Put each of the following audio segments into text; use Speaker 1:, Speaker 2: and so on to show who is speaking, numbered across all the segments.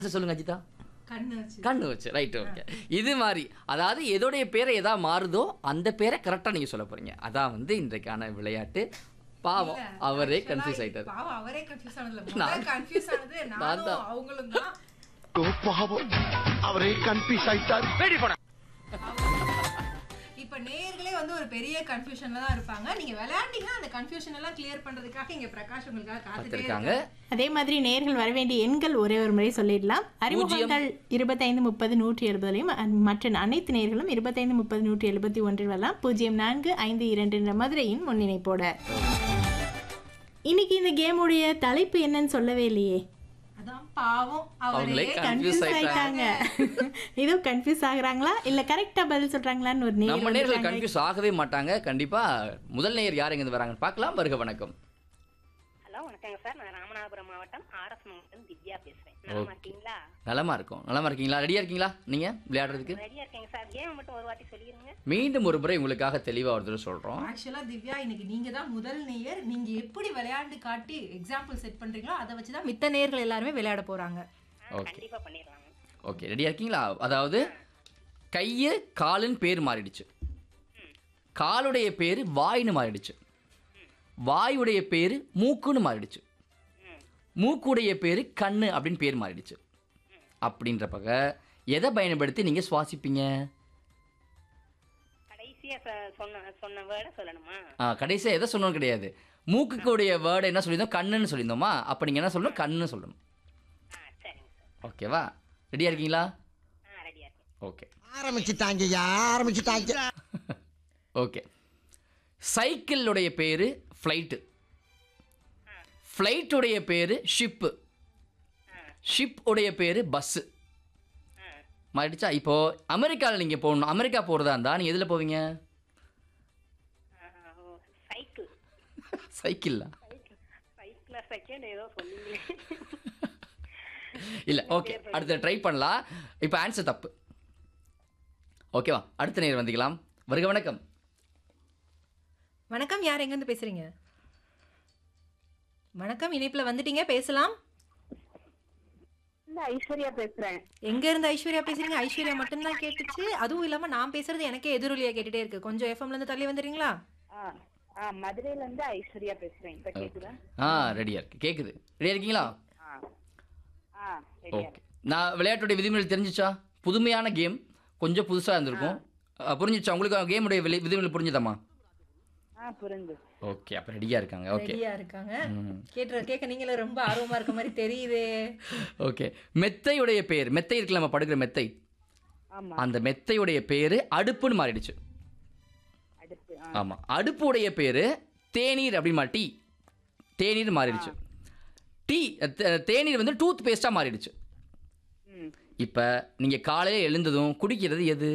Speaker 1: சொல்லுங்க அஜிதா
Speaker 2: கண்ணு வச்சு
Speaker 1: கண்ணு வச்சு ரைட் ஓகே இது மாதிரி அதாவது எதோடைய பேரை எதா மாறுதோ அந்த பேரை கரெக்டாக நீங்கள் சொல்ல போறீங்க அதான் வந்து இன்றைக்கான விளையாட்டு பாவம்
Speaker 2: இல்ல,
Speaker 1: அவரே
Speaker 2: actually
Speaker 1: கன்ஃபியூஸ் ஆயிட்டார்
Speaker 2: பாவம் அவரே கன்ஃபியூஸ் ஆனதுல
Speaker 1: நான்
Speaker 2: முதல்ல கன்ஃபியூஸ் ஆனது
Speaker 1: நான்
Speaker 2: நானும்
Speaker 1: தான்.
Speaker 2: அவங்களும் தான்
Speaker 3: பாவம் அவரே கன்ஃபியூஸ் ஆயிட்டார்
Speaker 2: இப்ப நேயர்களே வந்து ஒரு பெரிய கன்ஃபியூஷன்ல தான் இருப்பாங்க நீங்க விளையாண்டீங்கன்னா அந்த கன்ஃபியூஷன் எல்லாம் கிளியர் பண்றதுக்காக இங்க பிரகாஷ் உங்களுக்காக காத்துட்டே
Speaker 1: பார்த்துருக்காங்க
Speaker 2: இருக்காங்க
Speaker 4: அதே மாதிரி நேர்கள் வர வேண்டிய எண்கள் ஒரே ஒரு முறை சொல்லிடலாம் அறிமுகங்கள் இருபத்தைந்து முப்பது நூற்றி எழுபதுலையும் மற்ற அனைத்து நேர்களும் இருபத்தைந்து முப்பது நூற்றி எழுபத்தி ஒன்றில் வரலாம் பூஜ்ஜியம் நான்கு ஐந்து இரண்டு என்ற மதுரையின் முன்னிணைப்போட இன்னைக்கு இந்த கேமுடைய தலைப்பு என்னன்னு சொல்லவே இல்லையே
Speaker 2: அதான் பாவம்
Speaker 1: அவங்களே
Speaker 2: அவரே
Speaker 1: கன்ஃபியூஸ்
Speaker 4: கன்ஃபியூஸ்
Speaker 1: ஆயிட்டாங்க
Speaker 4: ஆயிட்டாங்க இதோ கன்ஃபியூஸ் ஆகுறாங்களா இல்ல கரெக்டா பதில் சொல்றாங்களான்னு ஒரு நேர்
Speaker 1: நம்ம நேர்கள்
Speaker 4: வந்திருக்காங்க.
Speaker 1: கன்ஃபியூஸ் ஆகவே மாட்டாங்க கண்டிப்பா முதல் நேயர் யார் எங்க வராங்கன்னு பார்க்கலாம் வருக வணக்கம்
Speaker 5: ஹலோ வணக்கங்க சார் நான் ராமநாதபுரம் மாவட்டம் ஆர்எஸ் மாவட்டம் திவ்யா பேசுறேன் நல்லா இருக்கீங்களா
Speaker 1: நலமா இருக்கும் நலமா இருக்கீங்களா ரெடியா இருக்கீங்களா நீங்க விளையாடுறதுக்கு
Speaker 5: ரெடியா இருக்கேங்க சார் கேம் மட்டும் ஒரு வாட்டி சொல்லிடுங்க
Speaker 1: மீண்டும் ஒரு முறை உங்களுக்காக தெளிவா ஒரு தடவை சொல்றோம்
Speaker 2: ஆக்சுவலா திவ்யா இன்னைக்கு நீங்க தான் முதல் நேயர் நீங்க எப்படி விளையாண்டு காட்டி எக்ஸாம்பிள் செட் பண்றீங்களோ அதை வச்சு தான் மித்த நேயர்கள் எல்லாருமே விளையாட போறாங்க
Speaker 5: ஆ,
Speaker 1: Okay.
Speaker 5: கண்டிப்பா பண்ணிடலாங்க
Speaker 1: ஓகே ரெடியா இருக்கீங்களா அதாவது கையு காலுன்னு பேர் மாறிடுச்சு காலுடைய பேர் வாய்னு மாறிடுச்சு வாயுடைய பேர் மூக்குன்னு மாறிடுச்சு மூக்குடைய பேர் கண்ணு அப்படின்னு பேர் மாறிடுச்சு அப்படின்றப்பக எதை பயன்படுத்தி நீங்கள் சுவாசிப்பீங்க
Speaker 5: கடைசியா சொ- சொன்ன சொன்ன வேர்டை சொல்லணுமா
Speaker 1: ஆ, கடைசியா எதை சொல்லணும் கிடையாது மூக்குக்குடைய வேர்டு என்ன சொல்லியிருந்தோம் கண்ணுன்னு சொல்லியிருந்தோமா அப்போ நீங்கள் என்ன சொல்லணும் கண்ணுன்னு சொல்லணும்
Speaker 5: ஆ சரிங்க சார்
Speaker 1: ஓகேவா ரெடியாக இருக்கீங்களா
Speaker 5: ஆ ரெடியா இருக்கேன்
Speaker 1: ஓகே
Speaker 3: ஆரம்பிச்சுட்டாங்கய்யா ஆரம்பிச்சுட்டாங்க
Speaker 1: ஓகே சைக்கிளுடைய பேர் ஃப்ளைட்டு ஃப்ளைட்டுடைய பேர் ஷிப்பு ஷிப் உடைய பேர் பஸ்ஸு மாறிடுச்சா இப்போ அமெரிக்காவில் நீங்கள் போகணும் அமெரிக்கா போகிறதா இருந்தால் நீங்கள் எதில் போவீங்க
Speaker 5: ஆ, ஓ, சைக்கிள்
Speaker 1: சைக்கிளில்
Speaker 5: சைக்கிள் செகண்ட் ஏதோ சொன்னீங்களே
Speaker 1: இல்லை ஓகே அடுத்த ட்ரை பண்ணலாம் இப்போ ஆன்சர் தப்பு ஓகேவா அடுத்த நேரம் வந்திக்கலாம் வருக வணக்கம்
Speaker 2: வணக்கம் யார் எங்க இருந்து பேசுறீங்க வணக்கம் இணைப்புல வந்துட்டீங்க பேசலாம்
Speaker 5: இந்த ஐஸ்வர்யா பேசுறேன்
Speaker 2: எங்க இருந்து ஐஸ்வர்யா பேசுறீங்க ஐஸ்வர்யா மட்டும்தான் கேட்டுச்சு அதுவும் இல்லாம நான் பேசுறது எனக்கே எதிரொலியா கேட்டுட்டே இருக்கு கொஞ்சம் எஃப்எம்ல இருந்து தள்ளி வந்துடுறீங்களா
Speaker 5: ஆ மதுரையில இருந்து ஐஸ்வர்யா பேசுறேன் இப்ப கேக்குதா
Speaker 1: ஆ ரெடியாக இருக்கு கேட்குது ரெடியாக இருக்கீங்களா
Speaker 5: ஆ
Speaker 1: ஓகே நான் விளையாட்டுடைய விதிமுறைகள் தெரிஞ்சிச்சா புதுமையான கேம் கொஞ்சம் புதுசாக இருந்திருக்கும் அஹ், புரிஞ்சிச்சா உங்களுக்கு கேமுடைய விலை விதிமுறை புரிஞ்சுதாம்மா
Speaker 5: ஆ புரிஞ்சு
Speaker 1: ஓகே அப்போ ரெடியாக இருக்காங்க ஓகே
Speaker 2: ரெடியா இருக்காங்க கேட்டு கேட்க நீங்களும் ரொம்ப ஆர்வமா இருக்க மாதிரி தெரியுதே
Speaker 1: ஓகே மெத்தையுடைய பேர் மெத்தை இருக்குல்ல நம்ம படுக்கிற மெத்தை
Speaker 5: ஆமா
Speaker 1: அந்த மெத்தையுடைய பேர் அடுப்புன்னு மாறிடுச்சு
Speaker 5: அடுத்து ஆ
Speaker 1: ஆமாம் அடுப்புடைய பேர் தேநீர் அப்படிமா டீ தேநீர் மாறிடுச்சு டீ தே- தேநீர் வந்து டூத் பேஸ்ட்டாக மாறிடுச்சு
Speaker 5: ம்
Speaker 1: இப்போ நீங்கள் காலையில் எழுந்ததும் குடிக்கிறது எது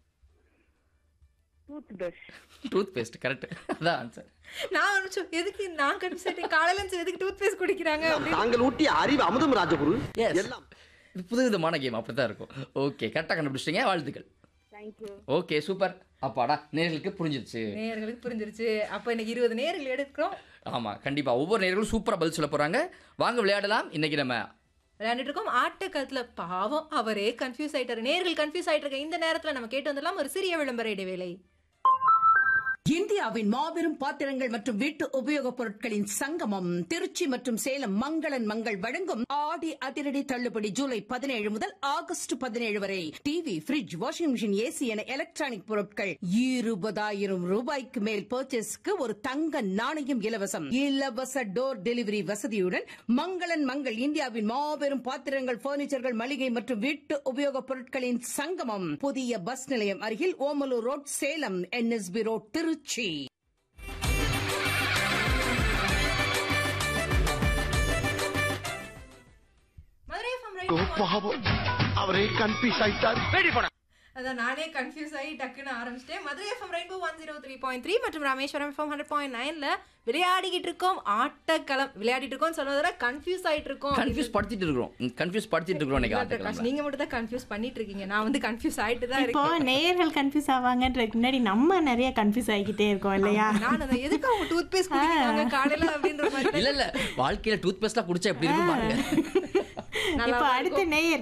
Speaker 5: toothbrush
Speaker 1: toothpaste correct அதான் ஆன்சர்
Speaker 2: நான் நினைச்சோம் எதுக்கு நான் கன்ஃபியூஸ் ஆயிட்டேன் காலையில இருந்து எதுக்கு டூத் பேஸ்ட் குடிக்கிறாங்க அப்படின்னு
Speaker 3: தாங்கள் ஊட்டிய அறிவு அமுதம் ராஜகுரு
Speaker 1: எஸ்
Speaker 3: எல்லாம்
Speaker 1: இது புது விதமான கேம் அப்படி தான் இருக்கும் ஓகே கரெக்டாக கண்டுபிடிச்சிட்டீங்க வாழ்த்துக்கள்
Speaker 5: தேங்க்யூ
Speaker 1: ஓகே சூப்பர் அப்பாடா நேர்களுக்கு புரிஞ்சிருச்சு
Speaker 2: நேயர்களுக்கு புரிஞ்சிருச்சு அப்ப இன்னைக்கு இருபது நேயர்கள் எடுக்கிறோம்
Speaker 1: ஆமாம் கண்டிப்பாக ஒவ்வொரு நேர்களும் சூப்பராக பதில் சொல்ல போகிறாங்க வாங்க விளையாடலாம் இன்னைக்கு நம்ம
Speaker 2: விளையாண்டுட்டு இருக்கோம் ஆட்டக்கத்துல பாவம் அவரே கன்ஃபியூஸ் ஆயிட்டாரு நேர்கள் கன்ஃபியூஸ் ஆயிட்டு இருக்க இந்த நேரத்துல நம்ம கேட்டு வந்துடலாம் ஒரு சிறிய விளம்பர இடைவேளை
Speaker 6: இந்தியாவின் மாபெரும் பாத்திரங்கள் மற்றும் வீட்டு உபயோகப் பொருட்களின் சங்கமம் திருச்சி மற்றும் சேலம் மங்களன் மங்கள் வழங்கும் ஆடி அதிரடி தள்ளுபடி ஜூலை பதினேழு முதல் ஆகஸ்ட் பதினேழு வரை TV fridge washing machine AC என எலக்ட்ரானிக் பொருட்கள் இருபதாயிரம் ரூபாய்க்கு மேல் பர்ச்சேஸ்க்கு ஒரு தங்க நாணயம் இலவசம் இலவச டோர் டெலிவரி வசதியுடன் மங்களன் மங்கள் இந்தியாவின் மாபெரும் பாத்திரங்கள் பர்னிச்சர்கள் மளிகை மற்றும் வீட்டு உபயோகப் பொருட்களின் சங்கமம் புதிய பஸ் நிலையம் அருகில் Omalur road Salem NSB road Trichy
Speaker 2: Madurai FM radio
Speaker 3: பாவம் அவரே கன்ஃபியூஸ் ஆயிட்டார்
Speaker 2: அதான் நானே கன்ஃபியூஸ் ஆகி டக்குன்னு ஆரம்பிச்சிட்டேன் Madurai FM rainbow one zero three point three மற்றும் ராமேஸ்வரம் எஃப்எம் ஹண்ட்ரட் பாயிண்ட் நைன்ல விளையாடிக்கிட்டு இருக்கோம் ஆட்டக்களம் விளையாடிட்டு இருக்கோம் சொல்வதை கன்ஃபியூஸ் ஆயிட்டு இருக்கோம்
Speaker 1: கன்ஃபியூஸ் படுத்திட்டு இருக்கிறோம் கன்ஃபியூஸ் படுத்திட்டு இருக்கிறோம் இன்னைக்கு
Speaker 2: இல்ல பிரகாஷ்,
Speaker 1: ஆட்டக்கிழமை
Speaker 2: நீங்க மட்டும் தான் கன்ஃபியூஸ் பண்ணிட்டு இருக்கீங்க நான் வந்து கன்ஃபியூஸ் ஆயிட்டு தான்
Speaker 4: இப்போ
Speaker 2: இருக்கேன்
Speaker 4: நேயர்கள் கன்ஃபியூஸ் ஆவாங்கன்றதுக்கு முன்னாடி நம்ம நிறைய கன்ஃபியூஸ் ஆகிக்கிட்டே இருக்கோம் இல்லையா
Speaker 2: நான் அதை எதுக்கு அவங்க டூத் பேஸ்ட் குடிக்கிறாங்க காலையில அப்படின்ற மாதிரி
Speaker 1: இல்ல இல்ல வாழ்க்கையில டூத் பேஸ்ட்லாம் குடிச்சா எப்படி இருக்கும் பாருங்க
Speaker 2: நல்லா
Speaker 4: இப்போ அடுத்த நேயர்